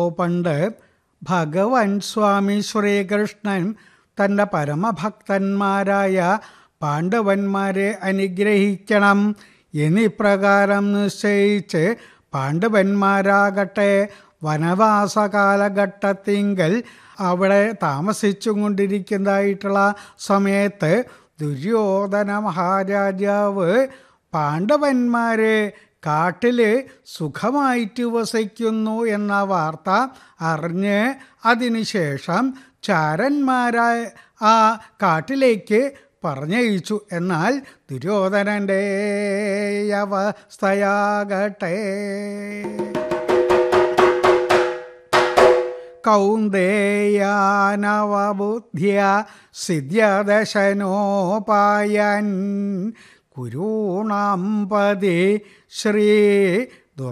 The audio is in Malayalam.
പണ്ട് ഭഗവാൻ സ്വാമി ശ്രീകൃഷ്ണൻ തൻ്റെ പരമഭക്തന്മാരായ പാണ്ഡവന്മാരെ അനുഗ്രഹിക്കണം എന്നിപ്രകാരം നിശ്ചയിച്ച് പാണ്ഡവന്മാരാകട്ടെ വനവാസ കാലഘട്ടത്തിങ്കൽ അവിടെ താമസിച്ചും കൊണ്ടിരിക്കുന്നതായിട്ടുള്ള സമയത്ത് ദുര്യോധന മഹാരാജാവ് പാണ്ഡവന്മാരെ കാട്ടിൽ സുഖമായിട്ട് വസിക്കുന്നു എന്ന വാർത്ത അറിഞ്ഞ് അതിനുശേഷം ചാരന്മാരായ ആ കാട്ടിലേക്ക് പറഞ്ഞയച്ചു എന്നാൽ ദുര്യോധനൻ്റെ അവസ്ഥയാകട്ടെ കൗന്ദേയാനവബുദ്ധ്യ സിദ്ധ്യദശനോപായൻ കുരൂണാം പതി ശ്രീ